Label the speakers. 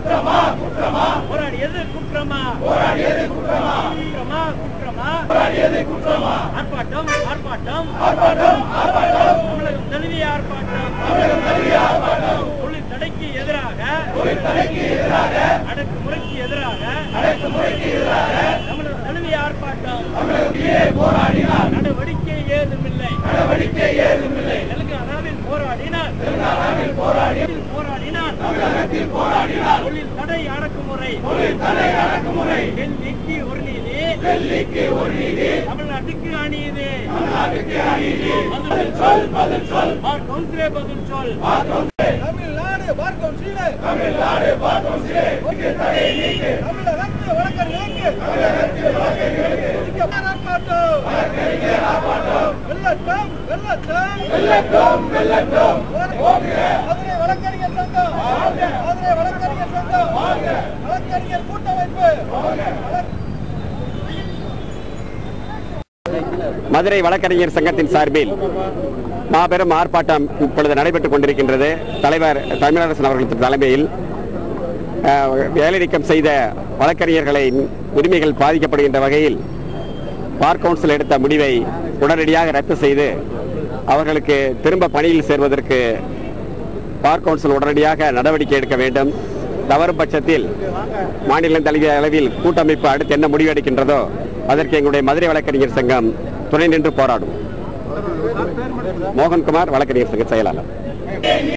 Speaker 1: குற்றமா குற்றமா போராடியது குற்றமா போராடியது குற்றமா குற்றமா குற்றமா போராடியது குற்றமா ஆர்ப்பாட்டம் ஆர்ப்பாட்டம் ஆர்ப்பாட்டம் ஆர்ப்பாட்டம் தமிழகம் தழுவிய ஆர்ப்பாட்டம் தமிழகம் தழுவிய ஆர்ப்பாட்டம் தொழில் தடைக்கு எதிராக தொழில் தடைக்கு எதிராக அடக்குமுறைக்கு எதிராக அடக்குமுறைக்கு எதிராக தமிழகம் தழுவிய ஆர்ப்பாட்டம் தமிழகத்திலே போராடினார் நடவடிக்கை ஏதுமில்லை நடவடிக்கை ஏதுமில்லை தெலுங்கானாவில் போராடினார் தெலுங்கானாவில் போராடி போராடினார் தமிழகத்தில் போராடினார் தொழில் தடை அடக்குமுறை தொழில் தடை அடக்குமுறை டெல்லிக்கு ஒரு நீதி டெல்லிக்கு ஒரு நீதி தமிழ்நாட்டுக்கு அநீதி தமிழ்நாட்டுக்கு அநீதி பதில் சொல் பதில் சொல் பார் கவுன்சிலே பதில் சொல் பார்
Speaker 2: தமிழ்நாடு பார் கவுன்சிலே
Speaker 1: தமிழ்நாடு பார் கவுன்சிலே தடை நீக்கு
Speaker 2: தமிழகத்து வழக்கறிஞருக்கு தமிழகத்து ஆர்ப்பாட்டம் வெள்ளட்டம் வெள்ளட்டம்
Speaker 1: வெல்லட்டும் வெல்லட்டும்
Speaker 2: மதுரை வழக்கறிஞர் சங்கம் மதுரை வழக்கறிஞர் சங்கம் வழக்கறிஞர் கூட்டமைப்பு வழக்கு-
Speaker 3: மதுரை வழக்கறிஞர் சங்கத்தின் சார்பில் மாபெரும் ஆர்ப்பாட்டம் இப்பொழுது நடைபெற்றுக் கொண்டிருக்கின்றது தலைவர் தமிழரசன் அவர்கள் தலைமையில் அஹ், வேலை நீக்கம் செய்த வழக்கறிஞர்களின் உரிமைகள் பாதிக்கப்படுகின்ற வகையில் பார் கவுன்சில் எடுத்த முடிவை உடனடியாக ரத்து செய்து அவர்களுக்கு திரும்ப பணியில் சேர்வதற்கு பார் கவுன்சில் உடனடியாக நடவடிக்கை எடுக்க வேண்டும் தவறும் பட்சத்தில் மாநிலம் தழுவிய அளவில் கூட்டமைப்பு அடுத்து என்ன முடிவு எடுக்கின்றதோ அதற்கு எங்களுடைய மதுரை வழக்கறிஞர் சங்கம் துணை நின்று போராடும் மோகன்குமார் வழக்கறிஞர் சங்க செயலாளர்